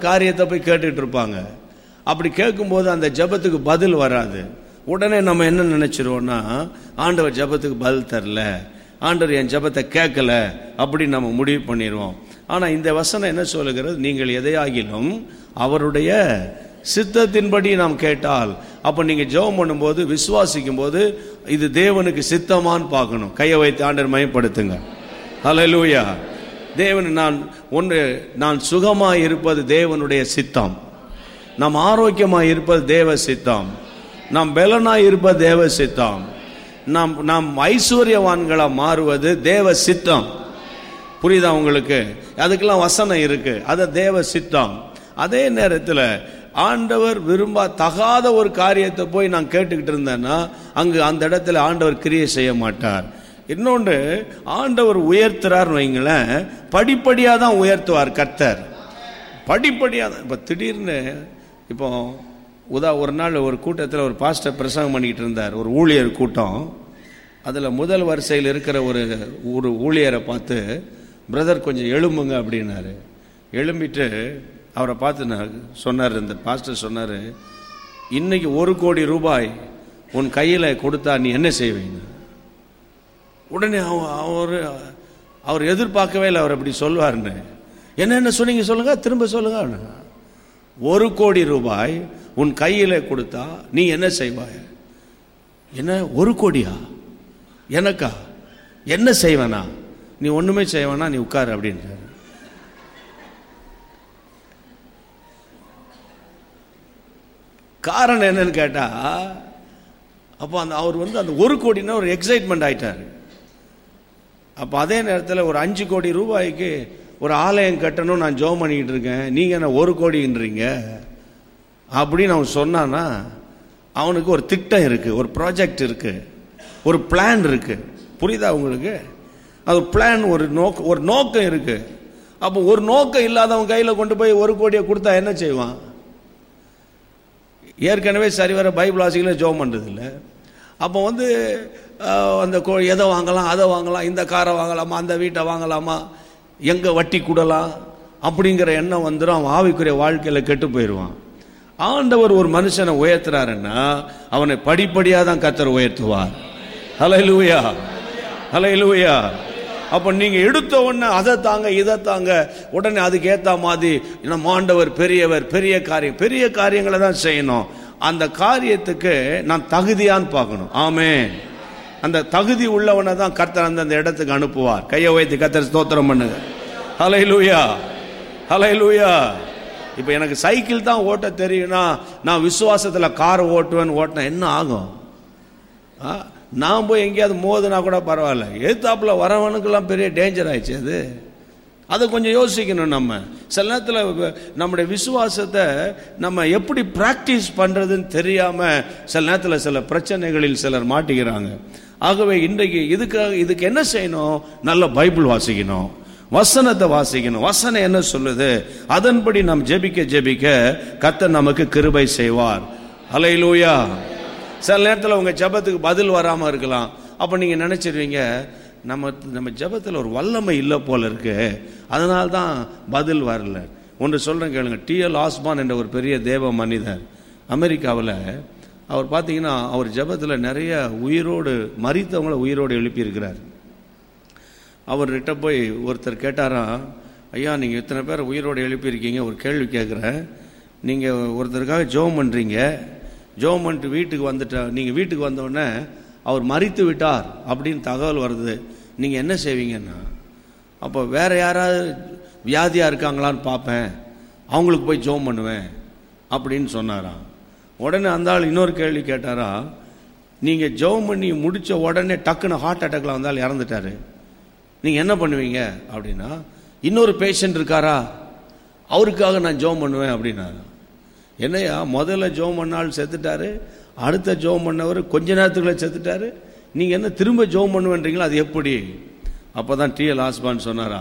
காரியத்தை போய் கேட்டுட்டு இருப்பாங்க அப்படி கேட்கும்போது அந்த ஜெபத்துக்கு பதில் வராது உடனே நம்ம என்ன நினைச்சிருவோம்னா ஆண்டவர் ஜெபத்துக்கு பதில் தரல ஆண்டவர் என் ஜெபத்தை கேட்கல அப்படின்னு நம்ம முடிவு பண்ணிடுவோம் ஆனா இந்த வசனம் என்ன சொல்லுகிறது நீங்கள் எதையாகிலும் அவருடைய சித்தத்தின்படி நாம் கேட்டால் அப்ப நீங்க ஜெபம் பண்ணும்போது விசுவாசிக்கும் போது இது தேவனுக்கு சித்தமான்னு பார்க்கணும் கையை வைத்து ஆண்டவர் மயப்படுத்துங்க ஹalleluya தேவன் நான் ஒன்று நான் சுகமாய் இருப்பது தேவனுடைய சித்தம் நாம் ஆரோக்கியமாய் இருப்பது தேவ சித்தம் நாம் பலனாய் இருப்பது தேவ சித்தம் நாம் நாம் ஐஸ்வர்யவான்களா மாறுவது தேவ சித்தம் புரியுதா உங்களுக்கு அதுக்கெல்லாம் வசனம் இருக்கு அது தேவ சித்தம் அதே நேரத்தில் ஆண்டவர் விரும்ப தகாத ஒரு காரியத்தை போய் நான் கேட்டுக்கிட்டு இருந்தேன்னா அங்கு அந்த இடத்துல ஆண்டவர் கிரியை செய்ய மாட்டார் இன்னொன்று ஆண்டவர் உயர்த்துறார் வைங்களேன் படிப்படியாக தான் உயர்த்துவார் கர்த்தர் படிப்படியாக தான் இப்போ திடீர்னு இப்போ உதா ஒரு நாள் ஒரு கூட்டத்தில் ஒரு பாஸ்டர் பிரசங்கம் பண்ணிக்கிட்டு இருந்தார் ஒரு ஊழியர் கூட்டம் அதில் முதல் வரிசையில் இருக்கிற ஒரு ஒரு ஊழியரை பார்த்து பிரதர் கொஞ்சம் எழும்புங்க அப்படின்னாரு எழும்பிட்டு அவரை பார்த்து நான் சொன்னார் இந்த பாஸ்டர் சொன்னார் இன்னைக்கு ஒரு கோடி ரூபாய் உன் கையில் கொடுத்தா நீ என்ன செய்வீங்க உடனே அவ- அவர் அவர் எதிர்பார்க்கவே இல்லை அவர் அப்படி சொல்வார்னு என்ன என்ன சொன்னீங்க சொல்லுங்க திரும்ப சொல்லுங்க ஒரு கோடி ரூபாய் உன் கையில கொடுத்தா நீ என்ன செய்வாய் என்ன ஒரு கோடியா எனக்கா என்ன செய்வேனா நீ ஒண்ணுமே செய்வேனா நீ உட்காரு அப்படின்றாரு காரணம் என்னன்னு கேட்டா அப்போ அந்த அவர் வந்து அந்த ஒரு கோடினா ஒரு எக்ஸைட்மெண்ட் ஆயிட்டாரு அப்போ அதே நேரத்தில் ஒரு அஞ்சு கோடி ரூபாய்க்கு ஒரு ஆலயம் கட்டணும் நான் ஜோம் பண்ணிக்கிட்டு இருக்கேன் நீங்கள் என்ன ஒரு கோடின்றீங்க அப்படின்னு அவன் சொன்னான்னா அவனுக்கு ஒரு திட்டம் இருக்கு ஒரு ப்ராஜெக்ட் இருக்கு ஒரு பிளான் இருக்கு புரியுதா உங்களுக்கு அது பிளான் ஒரு நோக்கம் ஒரு நோக்கம் இருக்கு அப்போ ஒரு நோக்கம் இல்லாதவன் கையில் கொண்டு போய் ஒரு கோடியை கொடுத்தா என்ன செய்வான் ஏற்கனவே சரிவர பைபிள் வாசிக்கல ஜோம் பண்ணுறது இல்லை அப்போ வந்து அஹ், அந்த கோ எதை வாங்கலாம் அதை வாங்கலாம் இந்த காரை வாங்கலாமா அந்த வீட்டை வாங்கலாமா எங்கே வட்டி கூடலாம் அப்படிங்கிற எண்ணம் வந்துடும் அவன் ஆவிக்குரிய வாழ்க்கையில் கெட்டு போயிடுவான் ஆண்டவர் ஒரு மனுஷனை உயர்த்துறாருன்னா அவனை படிப்படியாக தான் கத்தர் உயர்த்துவார் ஹalleluya ஹalleluya அப்போ நீங்க எடுத்த உடனே அதை தாங்க இதை தாங்க உடனே அதுக்கு ஏத்த மாதிரி நம்ம ஆண்டவர் பெரியவர் பெரிய காரியம் பெரிய காரியங்களை தான் செய்யணும் அந்த காரியத்துக்கு நான் தகுதியான்னு பார்க்கணும் ஆமே அந்த தகுதி உள்ளவனை தான் கர்த்தர் அந்தந்த இடத்துக்கு அனுப்புவார் கையை வைத்து கர்த்தர் ஸ்தோத்திரம் பண்ணுங்க ஹalleluya ஹalleluya இப்போ எனக்கு சைக்கிள் தான் ஓட்ட தெரியும்னா நான் விசுவாசத்துல கார் ஓட்டுவேன் ஓட்டினா என்ன ஆகும் ஆ, நான் போய் எங்கேயாவது மோதுனா கூட பரவாயில்ல எதிர்த்தாப்புல வரவனுக்கெல்லாம் பெரிய டேஞ்சர் ஆயிடுச்சு அது அதை கொஞ்சம் யோசிக்கணும் நம்ம சில நேரத்தில் நம்முடைய விசுவாசத்தை நம்ம எப்படி பிராக்டிஸ் பண்றதுன்னு தெரியாம சில நேரத்தில் சில பிரச்சனைகளில் சிலர் மாட்டிக்கிறாங்க ஆகவே இன்றைக்கு இதுக்காக இதுக்கு என்ன செய்யணும் நல்ல பைபிள் வாசிக்கணும் வசனத்தை வாசிக்கணும் வசனம் என்ன சொல்லுது அதன்படி நாம் ஜெபிக்க ஜெபிக்க கர்த்தர் நமக்கு கிருபை செய்வார் அலையிலூயா சில நேரத்தில் உங்க ஜெபத்துக்கு பதில் வராம இருக்கலாம் அப்ப நீங்க நினைச்சிருவீங்க நம்ம நம்ம ஜெபத்தில் ஒரு வல்லமை இல்லை போல இருக்கு அதனால தான் பதில் வரல ஒன்று சொல்றேன் கேளுங்க டிஎல் ஆஸ்மான் என்ற ஒரு பெரிய தேவ மனிதர் அமெரிக்காவில் அவர் பார்த்தீங்கன்னா அவர் ஜெபத்தில் நிறைய உயிரோடு மறித்தவங்களை உயிரோடு எழுப்பியிருக்கிறார் அவர்கிட்ட போய் ஒருத்தர் கேட்டாராம் ஐயா நீங்கள் இத்தனை பேர் உயிரோடு எழுப்பியிருக்கீங்க ஒரு கேள்வி கேட்குறேன் நீங்கள் ஒருத்தருக்காக ஜோம் பண்ணுறீங்க ஜோம் பண்ணிட்டு வீட்டுக்கு வந்துட்டா நீங்கள் வீட்டுக்கு வந்த உடனே அவர் மறித்து விட்டார் அப்படின்னு தகவல் வருது நீங்கள் என்ன செய்வீங்கன்னா அப்போ வேற யாராவது வியாதியாக இருக்காங்களான்னு பார்ப்பேன் அவங்களுக்கு போய் ஜோம் பண்ணுவேன் அப்படின்னு சொன்னாராம் உடனே அந்த ஆள் இன்னொரு கேள்வி கேட்டாரா நீங்கள் ஜோம் பண்ணி முடிச்ச உடனே டக்குன்னு ஹார்ட் அட்டாக்ல வந்தால் இறந்துட்டாரு நீங்க என்ன பண்ணுவீங்க அப்படின்னா இன்னொரு பேஷண்ட் இருக்காரா அவருக்காக நான் ஜோம் பண்ணுவேன் அப்படின்னாரு என்னையா முதல்ல ஜோம் பண்ணால் செத்துட்டாரு அடுத்த ஜோம் பண்ணவர் கொஞ்ச நேரத்துக்குள்ள செத்துட்டாரு நீங்க என்ன திரும்ப ஜோம் பண்ணுவேன்றீங்களா அது எப்படி அப்பதான் டிஎல் ஆஸ்பான் சொன்னாரா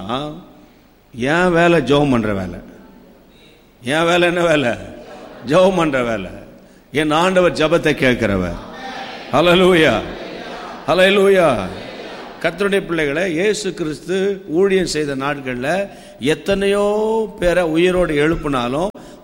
என் வேலை ஜோம் பண்ற வேலை என் வேலை என்ன வேலை ஜெபம் பண்ற வேலை என் ஆண்டவர் ஜெபத்தை கேட்கிறவர் ஹalleluya ஹalleluya கர்த்தருடைய பிள்ளைகளை இயேசு கிறிஸ்து ஊழியம் செய்த நாட்களில் எத்தனையோ பேரை உயிரோடு எழுப்பினாலும்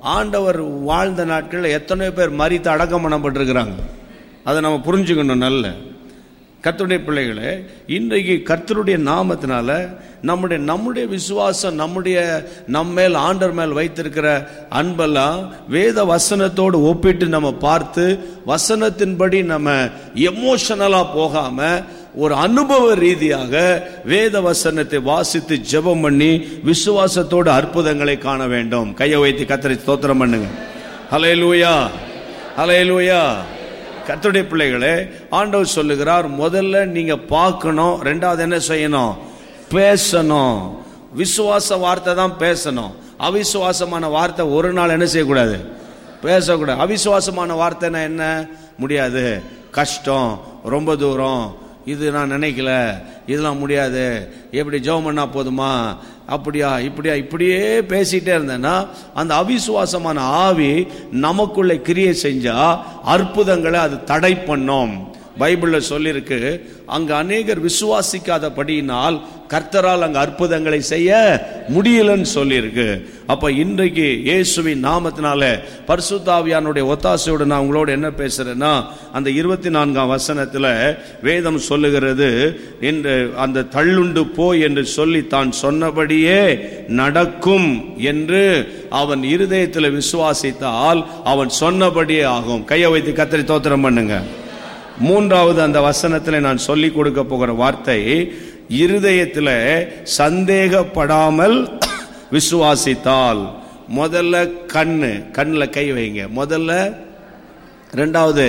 ஆண்டவர் வாழ்ந்த நாட்களில் எத்தனை பேர் மறித்து அடக்கம் பண்ணப்பட்டிருக்கிறாங்க அதை நம்ம புரிஞ்சுக்கணும் நல்ல கர்த்தருடைய பிள்ளைகளே இன்றைக்கு கர்த்தருடைய நாமத்தினால நம்முடைய நம்முடைய விசுவாசம் நம்முடைய நம்மேல் ஆண்டர் மேல் வைத்திருக்கிற அன்பெல்லாம் வேத வசனத்தோடு ஒப்பிட்டு நம்ம பார்த்து வசனத்தின்படி நம்ம எமோஷனலா போகாம ஒரு அனுபவ ரீதியாக வேத வசனத்தை வாசித்து ஜெபம் பண்ணி விசுவாசத்தோடு அற்புதங்களை காண வேண்டும் கையை வைத்து கத்தரை ஸ்தோத்திரம் பண்ணுங்க ஹலே லூயா ஹலே லூயா கர்த்தருடைய பிள்ளைகளே ஆண்டவர் சொல்லுகிறார் முதல்ல நீங்க பார்க்கணும் ரெண்டாவது என்ன செய்யணும் பேசணும் விசுவாச வார்த்தை தான் பேசணும் அவிசுவாசமான வார்த்தை ஒரு நாள் என்ன செய்யக்கூடாது பேசக்கூடாது அவிசுவாசமான வார்த்தைன்னா என்ன முடியாது கஷ்டம் ரொம்ப தூரம் இது நான் நினைக்கல இதெல்லாம் முடியாது எப்படி ஜெபம் பண்ணா போதுமா அப்படியா இப்படியா இப்படியே பேசிட்டே இருந்தேன்னா அந்த அவிசுவாசமான ஆவி நமக்குள்ள கிரியை செஞ்சா அற்புதங்களை அது தடை பண்ணும் பைபிள்ல சொல்லியிருக்கு அங்க அநேகர் விசுவாசிக்காதபடியினால் கர்த்தரால் அங்க அற்புதங்களை செய்ய முடியலன்னு சொல்லியிருக்கு அப்ப இன்றைக்கு இயேசுவின் நாமத்தினால பரிசுத்தாவியானுடைய ஒத்தாசையோடு நான் உங்களோட என்ன பேசுறேன்னா அந்த இருபத்தி நான்காம் வசனத்துல வேதம் சொல்லுகிறது என்று அந்த தள்ளுண்டு போ என்று சொல்லி தான் சொன்னபடியே நடக்கும் என்று அவன் இருதயத்தில் விசுவாசித்தால் அவன் சொன்னபடியே ஆகும் கையை வைத்து கத்தரி தோத்திரம் பண்ணுங்க மூன்றாவது அந்த வசனத்தில் நான் சொல்லிக் கொடுக்க போகிற வார்த்தை இருதயத்தில் சந்தேகப்படாமல் விசுவாசித்தால் முதல்ல கண்ணு கண்ணில் கை வைங்க முதல்ல ரெண்டாவது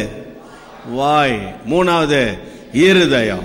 வாய் மூணாவது இருதயம்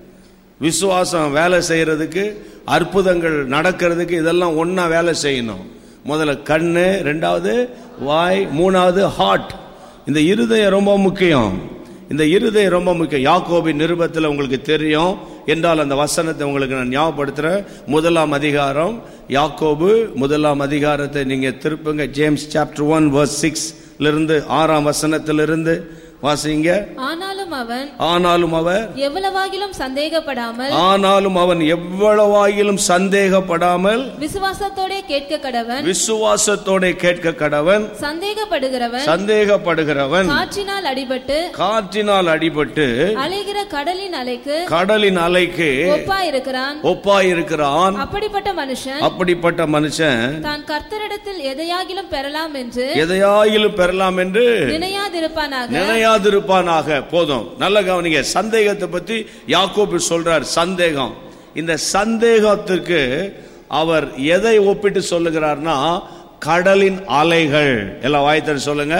விசுவாசம் வேலை செய்யறதுக்கு அற்புதங்கள் நடக்கிறதுக்கு இதெல்லாம் ஒண்ணா வேலை செய்யணும் முதல்ல கண்ணு ரெண்டாவது வாய் மூணாவது ஹார்ட் இந்த இருதயம் ரொம்ப முக்கியம் இந்த இருதயம் ரொம்ப முக்கியம் யாக்கோபின் நிருபத்தில் உங்களுக்கு தெரியும் என்றால் அந்த வசனத்தை உங்களுக்கு நான் ஞாபகப்படுத்துறேன் முதலாம் அதிகாரம் யாக்கோபு முதலாம் அதிகாரத்தை நீங்க திருப்புங்க ஜேம்ஸ் சாப்டர் ஒன் வர்ஸ் சிக்ஸ்ல இருந்து ஆறாம் வசனத்திலிருந்து வாசிங்க ஆனாலும் அவன் ஆனாலும் அவர் எவ்வளவாகிலும் சந்தேகப்படாமல் ஆனாலும் அவன் எவ்வளவாயிலும் சந்தேகப்படாமல் விசுவாசத்தோட கேட்க கடவன் விசுவாசத்தோட கேட்க கடவன் சந்தேகப்படுகிறவன் சந்தேகப்படுகிறவன் காற்றினால் அடிபட்டு காற்றினால் அடிபட்டு அலைகிற கடலின் அலைக்கு கடலின் அலைக்கு ஒப்பாயிருக்கிறான் ஒப்பாயிருக்கிறான் அப்படிப்பட்ட மனுஷன் அப்படிப்பட்ட மனுஷன் தான் கர்த்தரிடத்தில் எதையாகிலும் பெறலாம் என்று எதையாயிலும் பெறலாம் என்று நினையாதிருப்பானாக நினையாதிருப்பானாக போதும் நல்ல கவனிங்க சந்தேகத்தை பத்தி யாக்கோபு சொல்றார் சந்தேகம் இந்த சந்தேகத்திற்கு அவர் எதை ஒப்பிட்டு சொல்லுகிறார்னா கடலின் அலைகள் எல்லாம் வாய்த்தர் சொல்லுங்க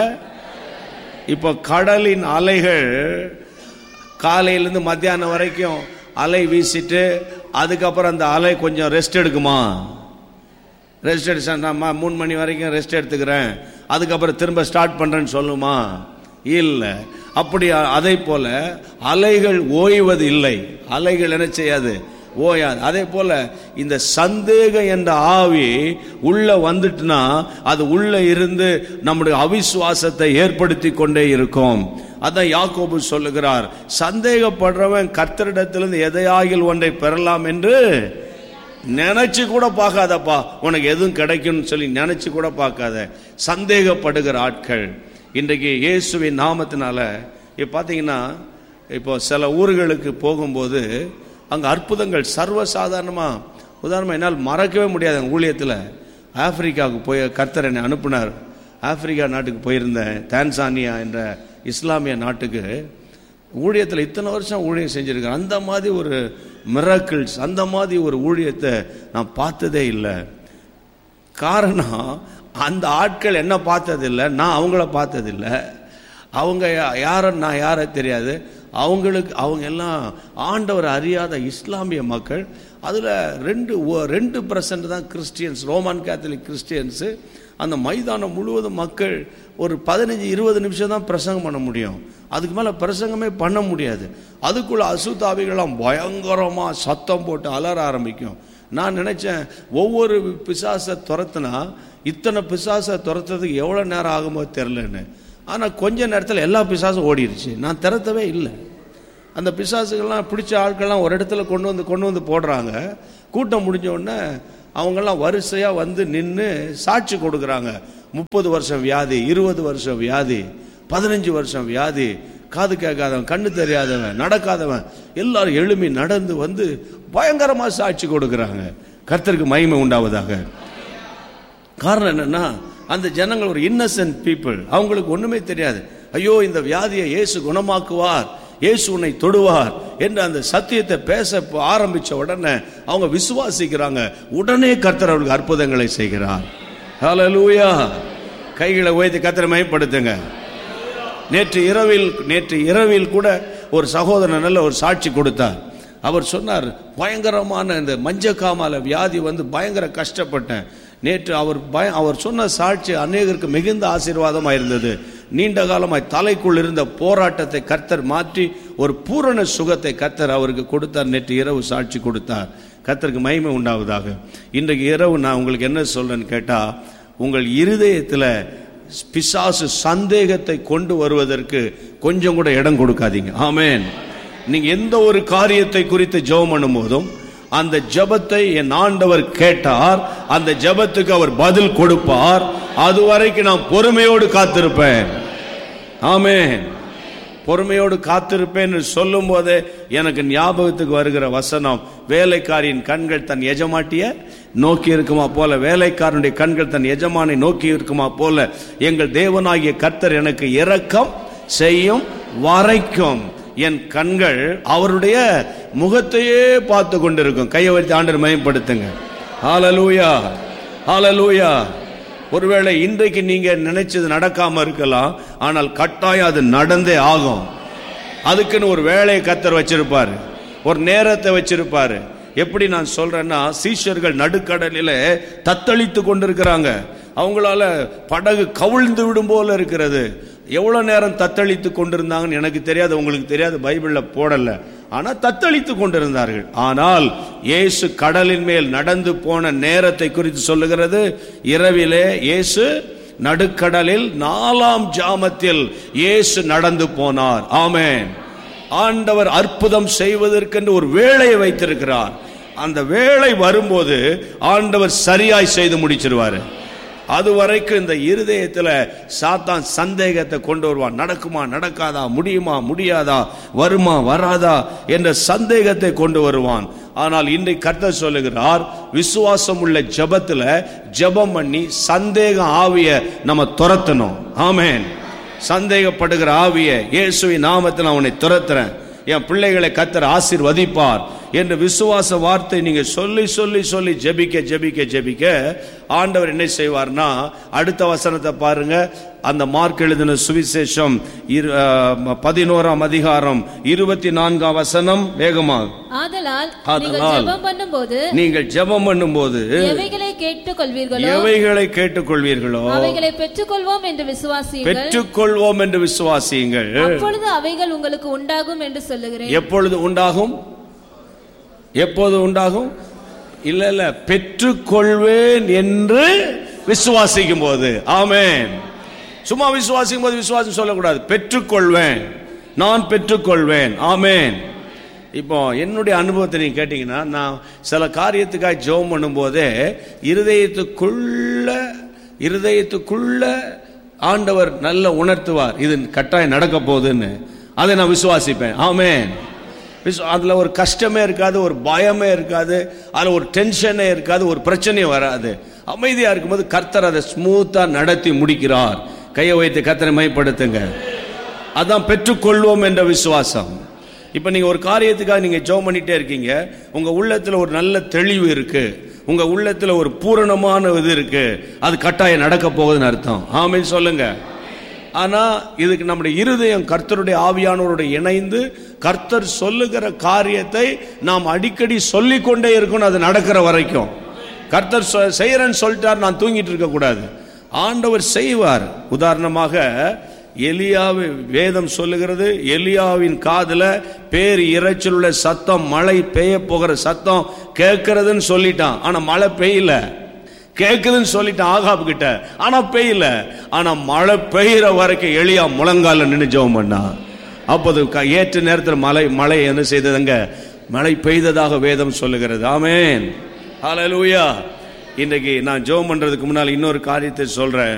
இப்போ கடலின் அலைகள் காலையிலேருந்து மத்தியானம் வரைக்கும் அலை வீசிட்டு அதுக்கப்புறம் அந்த அலை கொஞ்சம் ரெஸ்ட் எடுக்குமா ரெஸ்ட் எடுத்து நான் ம- மூணு மணி வரைக்கும் ரெஸ்ட் எடுத்துக்கிறேன் அதுக்கப்புறம் திரும்ப ஸ்டார்ட் பண்றேன்னு சொல்லுமா இல்லை அப்படி அ- அதை போல அலைகள் ஓய்வது இல்லை அலைகள் என்ன செய்யாது ஓயாது அதே போல இந்த சந்தேகம் என்ற ஆவி உள்ள வந்துட்டுனா அது உள்ள இருந்து நம்முடைய அவிசுவாசத்தை ஏற்படுத்தி கொண்டே இருக்கும் அதான் யாக்கோபு சொல்லுகிறார் சந்தேகப்படுறவன் கர்த்தரிடத்திலிருந்து எதையாகில் ஒன்றை பெறலாம் என்று நினைச்சு கூட பார்க்காதப்பா உனக்கு எதுவும் கிடைக்கும்னு சொல்லி நினைச்சு கூட பார்க்காத சந்தேகப்படுகிற ஆட்கள் இன்றைக்கு இயேசுவின் நாமத்தினால இப்போ பார்த்தீங்கன்னா இப்போ சில ஊர்களுக்கு போகும்போது அங்கே அற்புதங்கள் சர்வசாதாரணமா உதாரணமா என்னால் மறக்கவே முடியாது எங்கள் ஊழியத்தில் ஆப்பிரிக்காவுக்கு போய் கர்த்தர் என்னை அனுப்புனார் ஆப்பிரிக்கா நாட்டுக்கு போயிருந்தேன் தான்சானியா என்ற இஸ்லாமிய நாட்டுக்கு ஊழியத்தில் இத்தனை வருஷம் ஊழியம் செஞ்சிருக்கேன் அந்த மாதிரி ஒரு மிராக்கிள்ஸ் அந்த மாதிரி ஒரு ஊழியத்தை நான் பார்த்ததே இல்லை காரணம் அந்த ஆட்கள் என்ன பார்த்ததில்லை நான் அவங்கள பார்த்ததில்லை அவங்க யா- யாருன்னு நான் யாரை தெரியாது அவங்களுக்கு அவங்க எல்லாம் ஆண்டவர் அறியாத இஸ்லாமிய மக்கள் அதில் ரெண்டு ஒ- ரெண்டு பர்சன்ட் தான் கிறிஸ்டியன்ஸ் ரோமன் கேத்தலிக் கிறிஸ்டியன்ஸு அந்த மைதானம் முழுவதும் மக்கள் ஒரு பதினஞ்சு இருபது நிமிஷம் தான் பிரசங்கம் பண்ண முடியும் அதுக்கு மேலே பிரசங்கமே பண்ண முடியாது அதுக்குள்ள அசுத்தாவிகளாம் பயங்கரமாக சத்தம் போட்டு அலற ஆரம்பிக்கும் நான் நினைச்சேன் ஒவ்வொரு பிசாசை துரத்துனா இத்தனை பிசாசை துரத்துறதுக்கு எவ்வளோ நேரம் ஆகுமோ தெரிலன்னு ஆனால் கொஞ்ச நேரத்தில் எல்லா பிசாசும் ஓடிடுச்சு நான் திறத்தவே இல்லை அந்த பிசாசுகள்லாம் பிடிச்ச ஆட்கள்லாம் ஒரு இடத்துல கொண்டு வந்து கொண்டு வந்து போடுறாங்க கூட்டம் முடிஞ்ச உடனே அவங்கெல்லாம் வரிசையாக வந்து நின்று சாட்சி கொடுக்குறாங்க முப்பது வருஷம் வியாதி இருபது வருஷம் வியாதி பதினஞ்சு வருஷம் வியாதி காது கேட்காதவன் கண்ணு தெரியாதவன் நடக்காதவன் எல்லாரும் எழும்பி நடந்து வந்து பயங்கரமா சாட்சி கொடுக்கறாங்க கர்த்தருக்கு மகிமை உண்டாவதாக காரணம் என்னன்னா அந்த ஜனங்கள் ஒரு இன்னசென்ட் பீப்புள் அவங்களுக்கு ஒண்ணுமே தெரியாது ஐயோ இந்த வியாதியை இயேசு குணமாக்குவார் இயேசு உன்னை தொடுவார் என்று அந்த சத்தியத்தை பேச ப- ஆரம்பிச்ச உடனே அவங்க விசுவாசிக்கிறாங்க உடனே கர்த்தர் அவர்களுக்கு அற்புதங்களை செய்கிறார் ஹalleluya கைகளை உயர்த்தி கர்த்தரை மயப்படுத்துங்க நேற்று இரவில் நேற்று இரவில் கூட ஒரு சகோதரன் நல்ல ஒரு சாட்சி கொடுத்தார் அவர் சொன்னார் பயங்கரமான இந்த மஞ்சக்காமால வியாதி வந்து பயங்கர கஷ்டப்பட்டேன் நேற்று அவர் பய அவர் சொன்ன சாட்சி அநேகருக்கு மிகுந்த ஆசீர்வாதமாக இருந்தது நீண்ட காலமாய் தலைக்குள் இருந்த போராட்டத்தை கர்த்தர் மாற்றி ஒரு பூரண சுகத்தை கர்த்தர் அவருக்கு கொடுத்தார் நேற்று இரவு சாட்சி கொடுத்தார் கர்த்தருக்கு மகிமை உண்டாவதாக இன்றைக்கு இரவு நான் உங்களுக்கு என்ன சொல்றேன்னு கேட்டா உங்கள் இருதயத்தில் பிசாசு சந்தேகத்தை கொண்டு வருவதற்கு கொஞ்சம் கூட இடம் கொடுக்காதீங்க ஆமென் நீங்க எந்த ஒரு காரியத்தை குறித்து ஜெபம் பண்ணும் போதும் அந்த ஜெபத்தை என் ஆண்டவர் கேட்டார் அந்த ஜெபத்துக்கு அவர் பதில் கொடுப்பார் அது வரைக்கும் நான் பொறுமையோடு காத்திருப்பேன் ஆமென் பொறுமையோடு காத்திருப்பேன் சொல்லும் போதே எனக்கு ஞாபகத்துக்கு வருகிற வசனம் வேலைக்காரியின் கண்கள் தன் எஜமாட்டிய நோக்கி இருக்குமா போல வேலைக்காரனுடைய கண்கள் தன் எஜமானை நோக்கி இருக்குமா போல எங்கள் தேவனாகிய கர்த்தர் எனக்கு இரக்கம் செய்யும் வரைக்கும் என் கண்கள் அவருடைய முகத்தையே பார்த்து கொண்டிருக்கும் கையை வச்சு ஆண்டர் மயப்படுத்துங்க ஹalleluya ஹalleluya ஒருவேளை இன்றைக்கு நீங்க நினைச்சது நடக்காம இருக்கலாம் ஆனால் கட்டாயம் அது நடந்தே ஆகும் அதுக்குன்னு ஒரு வேலையை கத்தர் வச்சிருப்பாரு ஒரு நேரத்தை வச்சிருப்பாரு எப்படி நான் சொல்றேன்னா சீஷர்கள் நடுக்கடலில தத்தளித்து கொண்டிருக்கிறாங்க அவங்களால படகு கவிழ்ந்து விடும் போல இருக்கிறது எவ்வளவு நேரம் தத்தளித்து கொண்டிருந்தாங்கன்னு எனக்கு தெரியாது உங்களுக்கு தெரியாது பைபிள்ல போடல ஆனா தத்தளித்து கொண்டிருந்தார்கள் ஆனால் இயேசு கடலின் மேல் நடந்து போன நேரத்தை குறித்து சொல்லுகிறது இரவிலே இயேசு நடுக்கடலில் நாலாம் ஜாமத்தில் இயேசு நடந்து போனார் ஆமென் ஆண்டவர் அற்புதம் செய்வதற்கென்று ஒரு வேலையை வைத்திருக்கிறார் அந்த வேலை வரும்போது ஆண்டவர் சரியாய் செய்து முடிச்சிருவாரு அது வரைக்கும் இந்த இருதயத்துல சாத்தான் சந்தேகத்தை கொண்டு வருவான் நடக்குமா நடக்காதா முடியுமா முடியாதா வருமா வராதா என்ற சந்தேகத்தை கொண்டு வருவான் ஆனால் இன்றைக்கு கர்த்தர் சொல்லுகிறார் விசுவாசம் உள்ள ஜெபத்துல ஜெபம் பண்ணி சந்தேகம் ஆவிய நம்ம துரத்தணும் ஆமென் சந்தேகப்படுகிற ஆவிய இயேசுவின் நாமத்தில் அவனை துரத்துறேன் என் பிள்ளைகளை கத்தர் ஆசீர்வதிப்பார் என்று விசுவாச வார்த்தை நீங்க சொல்லி சொல்லி சொல்லி ஜெபிக்க ஜெபிக்க ஜெபிக்க ஆண்டவர் என்ன செய்வார்னா அடுத்த வசனத்தை பாருங்க அந்த மார்க் எழுதின சுவிசேஷம் இரு- அஹ், பதினோராம் அதிகாரம் இருபத்தி நான்காம் வசனம் வேகமாக ஆதலால் நீங்கள் ஆதலால் ஜெபம் பண்ணும்போது நீங்கள் ஜெபம் பண்ணும்போது எவைகளை கேட்டுக் கொள்வீர்களோ எவைகளை கேட்டுக்கொள்வீர்களோ அவைகளை பெற்றுக்கொள்வோம் என்று விசுவாசியுங்கள் பெற்றுக்கொள்வோம் என்று விசுவாசியுங்கள் அப்பொழுது அவைகள் உங்களுக்கு உண்டாகும் என்று சொல்லுகிறேன் எப்பொழுது உண்டாகும் எப்போது உண்டாகும் இல்ல இல்ல பெற்றுக்கொள்வேன் என்று விசுவாசிக்கும் போது ஆமென் சும்மா விசுவாசிக்கும் போது விசுவாசம் சொல்லக்கூடாது பெற்றுக்கொள்வேன் நான் பெற்றுக்கொள்வேன் ஆமென் இப்போ என்னுடைய அனுபவத்தை நீங்க கேட்டீங்கன்னா நான் சில காரியத்துக்காக ஜெபம் பண்ணும்போதே இருதயத்துக்குள்ள இருதயத்துக்குள்ள ஆண்டவர் நல்ல உணர்த்துவார் இது கட்டாயம் நடக்க போகுதுன்னு அதை நான் விசுவாசிப்பேன் ஆமென் விசு- அதுல ஒரு கஷ்டமே இருக்காது ஒரு பயமே இருக்காது அதுல ஒரு டென்ஷனே இருக்காது ஒரு பிரச்சனையும் வராது அமைதியா இருக்கும்போது கர்த்தர் அதை ஸ்மூத்தா நடத்தி முடிக்கிறார் கையை வைத்து கர்த்தரை மைப்படுத்துங்க அதான் பெற்றுக்கொள்வோம் என்ற விசுவாசம் இப்ப நீங்க ஒரு காரியத்துக்காக நீங்க ஜெபம் பண்ணிட்டே இருக்கீங்க உங்க உள்ளத்துல ஒரு நல்ல தெளிவு இருக்கு உங்க உள்ளத்துல ஒரு பூரணமான இது இருக்கு அது கட்டாயம் நடக்க போகுதுன்னு அர்த்தம் ஆமென் சொல்லுங்க ஆனா இதுக்கு நம்முடைய இருதயம் கர்த்தருடைய ஆவியானவரோட இணைந்து கர்த்தர் சொல்லுகிற காரியத்தை நாம் அடிக்கடி சொல்லிக் கொண்டே இருக்கணும் அது நடக்கிற வரைக்கும் கர்த்தர் சொ- செய்யறேன்னு சொல்லிட்டார் நான் தூங்கிட்டு இருக்க கூடாது ஆண்டவர் செய்வார் உதாரணமாக எலியாவு வேதம் சொல்லுகிறது எலியாவின் காதுல பேர் இறைச்சல் உள்ள சத்தம் மழை பெய்ய போகிற சத்தம் கேட்கறதுன்னு சொல்லிட்டான் ஆனா மழை பெய்யல கேக்குதுன்னு சொல்லிட்டான் ஆகாப் கிட்ட ஆனா பெய்யல ஆனா மழை பெய்யற வரைக்கும் எளியா முழங்கால நின்னு ஜெபம் பண்ணா அப்போது க- ஏற்ற நேரத்தில் மழை மழை என்ன செய்ததுங்க மழை பெய்ததாக வேதம் சொல்லுகிறது ஆமென் ஹalleluya இன்றைக்கு நான் ஜெபம் பண்றதுக்கு முன்னால் இன்னொரு காரியத்தை சொல்றேன்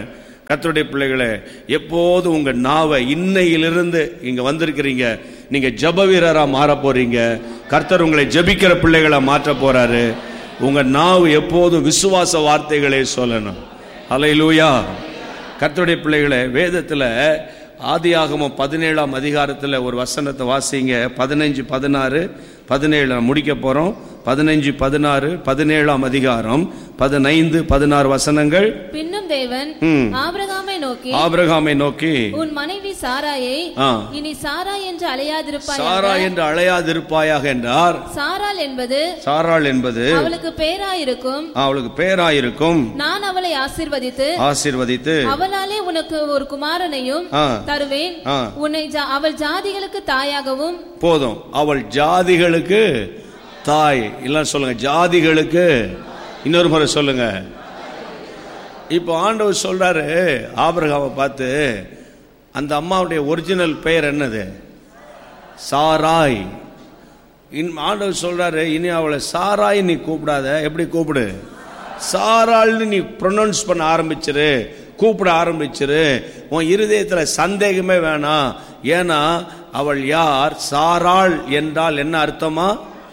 கர்த்தருடைய பிள்ளைகளே எப்போது உங்க நாவை இன்னையிலிருந்து இங்க வந்திருக்கிறீங்க நீங்க ஜெப வீரரா மாற போறீங்க கர்த்தர் உங்களை ஜெபிக்கிற பிள்ளைகளா மாற்ற போறாரு உங்க நாவு எப்போதும் விசுவாச வார்த்தைகளே சொல்லணும் அலையிலூயா கர்த்தருடைய பிள்ளைகளே வேதத்துல ஆதியாகமம் பதினேழாம் அதிகாரத்தில் ஒரு வசனத்தை வாசிங்க பதினஞ்சு பதினாறு பதினேழு முடிக்க போறோம் பதினஞ்சு பதினாறு பதினேழாம் அதிகாரம் பதினைந்து பதினாறு வசனங்கள் பின்னும் தேவன் ம். ஆபிரகாமை நோக்கி ஆபிரகாமை நோக்கி உன் மனைவி சாராயை ஆ, இனி சாரா என்று அலையாதிருப்பாய் சாரா என்று அழையாதிருப்பாயாக என்றார் சாராள் என்பது சாராள் என்பது அவளுக்கு பேராயிருக்கும் அவளுக்கு பேராயிருக்கும் நான் அவளை ஆசீர்வதித்து ஆசீர்வதித்து அவளாலே உனக்கு ஒரு குமாரனையும் ஆ, தருவேன் ஆ, உன்னை ஜா- அவள் ஜாதிகளுக்கு தாயாகவும் போதும் அவள் ஜாதிகளுக்கு தாய் இல்ல சொல்லுங்க ஜாதிகளுக்கு இன்னொரு முறை சொல்லுங்க இப்போ ஆண்டவர் சொல்றாரு ஆபிரகாமை பார்த்து அந்த அம்மாவுடைய ஒரிஜினல் பெயர் என்னது சாராய் இன் ஆண்டவர் சொல்றாரு இனி அவளை சாராய் நீ கூப்பிடாத எப்படி கூப்பிடு சாராள்னு நீ ப்ரொனவுன்ஸ் பண்ண ஆரம்பிச்சிரு கூப்பிட ஆரம்பிச்சிரு உன் இருதயத்துல சந்தேகமே வேணாம் ஏன்னா அவள் யார் சாராள் என்றால் என்ன அர்த்தமா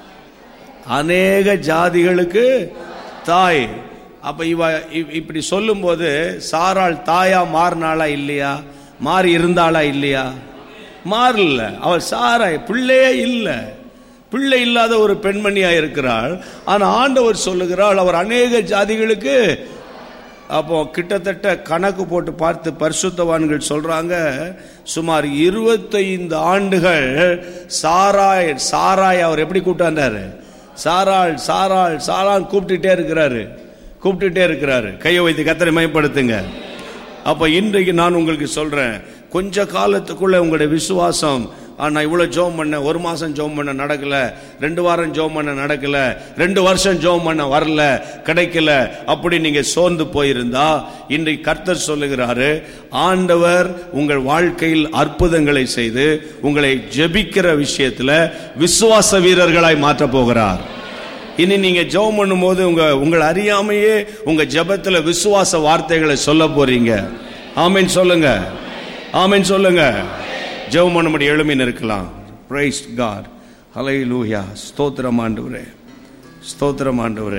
அநேக ஜாதிகளுக்கு தாய் அப்ப இவ இ- இப்படி சொல்லும்போது சாராள் தாயா மாறினாளா இல்லையா மாறி இருந்தாளா இல்லையா மாறல அவள் சாராய் பிள்ளையே இல்லை பிள்ளை இல்லாத ஒரு பெண்மணியா இருக்கிறாள் ஆனா ஆண்டவர் சொல்லுகிறாள் அவர் அநேக ஜாதிகளுக்கு அப்போ கிட்டத்தட்ட கணக்கு போட்டு பார்த்து பரிசுத்தவான்கள் சொல்றாங்க சுமார் இருபத்தைந்து ஆண்டுகள் சாராய் சாராய் அவர் எப்படி கூப்பிட்டாண்டாரு சாராள் சாராள் சாராள் கூப்பிட்டுட்டே இருக்கிறாரு கூப்பிட்டுட்டே இருக்கிறாரு கையை வைத்து கத்தரை மயப்படுத்துங்க அப்ப இன்றைக்கு நான் உங்களுக்கு சொல்றேன் கொஞ்ச காலத்துக்குள்ள உங்களுடைய விசுவாசம் ஆ, நான் இவ்வளவு ஜோம் பண்ண ஒரு மாசம் ஜோம் பண்ண நடக்கல ரெண்டு வாரம் ஜோம் பண்ண நடக்கல ரெண்டு வருஷம் ஜோம் பண்ண வரல கிடைக்கல அப்படி நீங்க சோர்ந்து போயிருந்தா இன்றைக்கு கர்த்தர் சொல்லுகிறாரு ஆண்டவர் உங்கள் வாழ்க்கையில் அற்புதங்களை செய்து உங்களை ஜெபிக்கிற விஷயத்துல விசுவாச வீரர்களாய் மாற்ற போகிறார் இனி நீங்க ஜெபம் பண்ணும்போது உங்க உங்களை அறியாமையே உங்க ஜெபத்துல விசுவாச வார்த்தைகளை சொல்ல போறீங்க ஆமென் சொல்லுங்க ஆமென் சொல்லுங்க ஜெபம் பண்ணும்படி எழுமின் இருக்கலாம் பிரைஸ் காட் ஹalleluya ஸ்தோத்திரம் ஆண்டவரே ஸ்தோத்திரம் ஆண்டவரே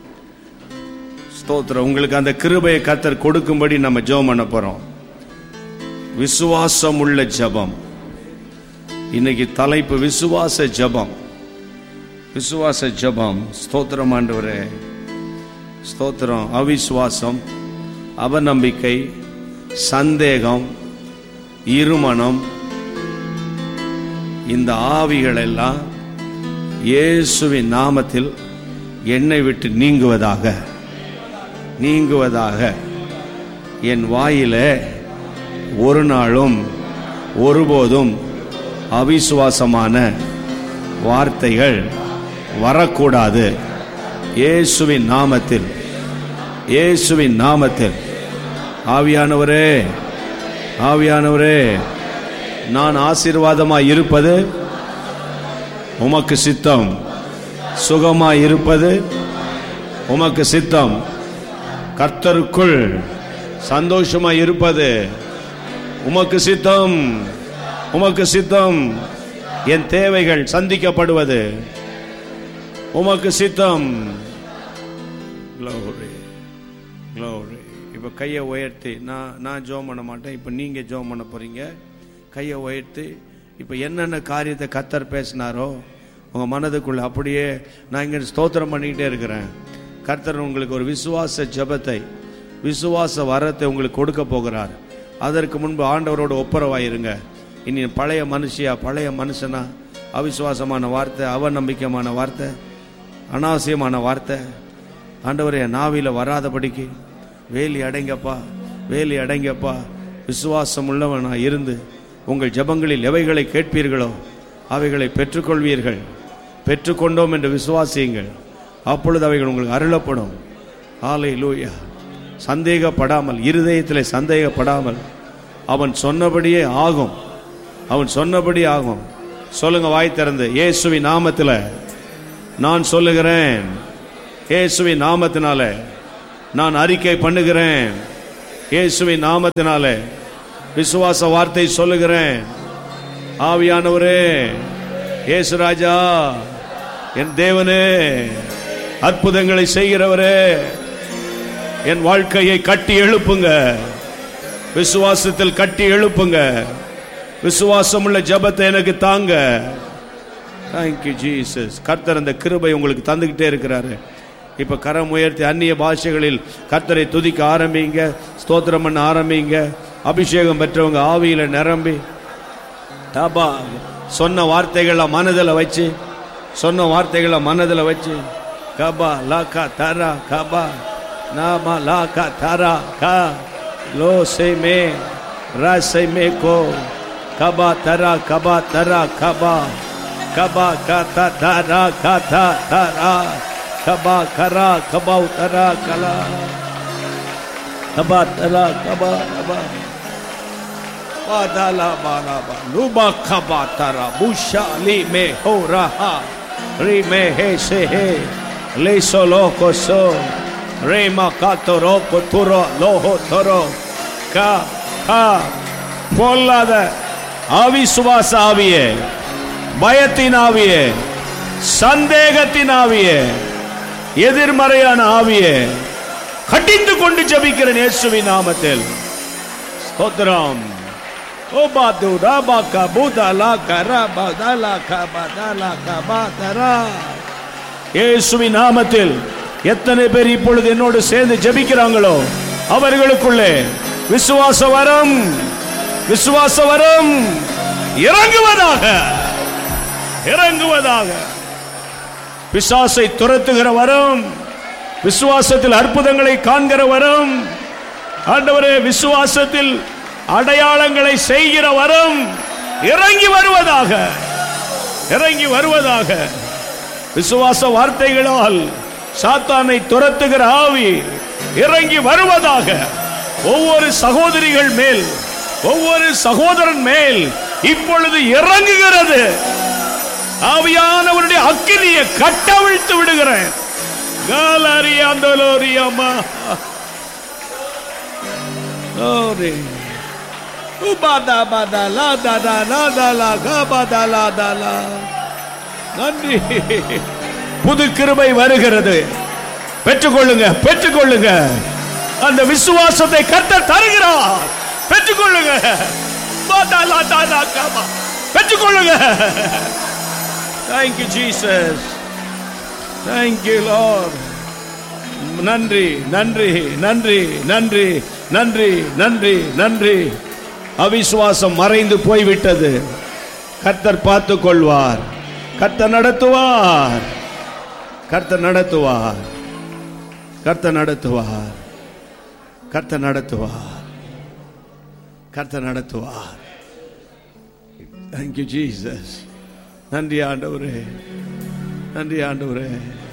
ஸ்தோத்திரம் உங்களுக்கு அந்த கிருபையை கத்தர் கொடுக்கும்படி நம்ம ஜெபம் பண்ண போறோம் விசுவாசம் உள்ள ஜெபம் இன்னைக்கு தலைப்பு விசுவாச ஜெபம் விசுவாச ஜெபம் ஸ்தோத்திரம் ஆண்டவரே ஸ்தோத்திரம் அவிசுவாசம் அவநம்பிக்கை சந்தேகம் இருமனம் இந்த ஆவிகள் எல்லாம் இயேசுவின் நாமத்தில் என்னை விட்டு நீங்குவதாக நீங்குவதாக என் வாயிலே ஒரு நாளும் ஒருபோதும் அவிசுவாசமான வார்த்தைகள் வரக்கூடாது இயேசுவின் நாமத்தில் இயேசுவின் நாமத்தில் ஆவியானவரே ஆவியானவரே நான் ஆசீர்வாதமாய் இருப்பது உமக்கு சித்தம் சுகமாய் இருப்பது உமக்கு சித்தம் கர்த்தருக்குள் சந்தோஷமாய் இருப்பது உமக்கு சித்தம் உமக்கு சித்தம் என் தேவைகள் சந்திக்கப்படுவது உமக்கு சித்தம் Glory. Glory. இப்ப கையை உயர்த்தி நான் நான் ஜோம் பண்ண மாட்டேன் இப்ப நீங்க ஜோம் பண்ண போறீங்க கையை உயர்த்தி இப்ப என்னென்ன காரியத்தை கத்தர் பேசினாரோ உங்க மனதுக்குள்ள அப்படியே நான் இங்க ஸ்தோத்திரம் பண்ணிக்கிட்டே இருக்கிறேன் கர்த்தர் உங்களுக்கு ஒரு விசுவாச ஜெபத்தை விசுவாச வரத்தை உங்களுக்கு கொடுக்க போகிறார் அதற்கு முன்பு ஆண்டவரோட ஒப்புரவாயிருங்க இனி பழைய மனுஷியா பழைய மனுஷனா அவிசுவாசமான வார்த்தை அவநம்பிக்கையான வார்த்தை அனாவசியமான வார்த்தை ஆண்டவரே நாவில வராதபடிக்கு வேலி அடைங்கப்பா வேலி அடைங்கப்பா விசுவாசம் உள்ளவனா இருந்து உங்கள் ஜெபங்களில் எவைகளை கேட்பீர்களோ அவைகளை பெற்றுக்கொள்வீர்கள் பெற்றுக்கொண்டோம் என்று விசுவாசியுங்கள் அப்பொழுது அவைகள் உங்களுக்கு அருளப்படும் ஆலை லூயா சந்தேகப்படாமல் இருதயத்தில் சந்தேகப்படாமல் அவன் சொன்னபடியே ஆகும் அவன் சொன்னபடி ஆகும் சொல்லுங்க வாய் திறந்து இயேசுவின் நாமத்தில் நான் சொல்லுகிறேன் இயேசுவின் நாமத்தினால நான் அறிக்கை பண்ணுகிறேன் இயேசுவின் நாமத்தினாலே விசுவாச வார்த்தை சொல்லுகிறேன் ஆவியானவரே இயேசு ராஜா என் தேவனே அற்புதங்களை செய்கிறவரே என் வாழ்க்கையை கட்டி எழுப்புங்க விசுவாசத்தில் கட்டி எழுப்புங்க விசுவாசமுள்ள ஜெபத்தை எனக்கு தாங்க தேங்க்யூ ஜீசஸ் கர்த்தர் அந்த கிருபை உங்களுக்கு தந்துக்கிட்டே இருக்கிறாரு இப்ப கரம் உயர்த்தி அந்நிய பாஷைகளில் கர்த்தரை துதிக்க ஆரம்பிங்க ஸ்தோத்திரம் பண்ண ஆரம்பிங்க அபிஷேகம் பெற்றவங்க ஆவியில நிரம்பி தாபா சொன்ன வார்த்தைகளை மனதில் வச்சு சொன்ன வார்த்தைகளை மனதில் வச்சு கபா லாக்கா தரா கபா நாமா லாக்கா தரா கா லோ சே மே ரா சே மே கோ கபா தரா கபா தரா கபா கபா காத்தா தரா காத்தா தரா கபா கரா கபா தரா கலா கபா தரா கபா கபா Badala balaba, luba kabatara, busha li me ho raha, ri me he se he, le solo koso, re ma katoro koturo loho toro, ka ka, பொல்லாத அவிசுவாச ஆவியே பயத்தின் ஆவியே சந்தேகத்தின் ஆவியே எதிர்மறையான ஆவியே கட்டிந்து கொண்டு ஜபிக்கிறேன் இயேசுவின் நாமத்தில் ஸ்தோத்திரம் Obadu rabaka budala karaba dalaka badalaka badara இயேசுவின் நாமத்தில் எத்தனை பேர் இப்பொழுது என்னோடு சேர்ந்து ஜெபிக்கிறாங்களோ அவர்களுக்குள்ளே விசுவாச வரம் விசுவாச வரம் இறங்குவதாக இறங்குவதாக பிசாசை துரத்துகிற வரம் விசுவாசத்தில் அற்புதங்களை காண்கிற வரம் ஆண்டவரே விசுவாசத்தில் அடையாளங்களை செய்கிற வரம் இறங்கி வருவதாக இறங்கி வருவதாக விசுவாச வார்த்தைகளால் சாத்தானை துரத்துகிற ஆவி இறங்கி வருவதாக ஒவ்வொரு சகோதரிகள் மேல் ஒவ்வொரு சகோதரன் மேல் இப்பொழுது இறங்குகிறது ஆவியானவருடைய அக்கினியை கட்டவிழ்த்து விடுகிறேன் காலரியாந்தோலோரியம்மா Glory. Ubada bada la da da la da la ga bada la da la. நன்றி புது கிருபை வருகிறது பெற்றுக்கொள்ளுங்க பெற்றுக்கொள்ளுங்க அந்த விசுவாசத்தை கர்த்தர் தருகிறார் பெற்றுக்கொள்ளுங்க பாதா லா தா லா கா பா. பெற்றுக்கொள்ளுங்க தேங்க்யூ ஜீசஸ் தேங்க்யூ லார்ட் நன்றி நன்றி நன்றி நன்றி நன்றி நன்றி நன்றி அவிசுவாசம் மறைந்து போய்விட்டது கர்த்தர் பார்த்து கொள்வார் கர்த்தர் நடத்துவார் கர்த்தர் நடத்துவார் கர்த்தர் நடத்துவார் கர்த்தர் நடத்துவார் கர்த்தர் நடத்துவார் தேங்க்யூ ஜீசஸ் நன்றி ஆண்டவரே நன்றி ஆண்டவரே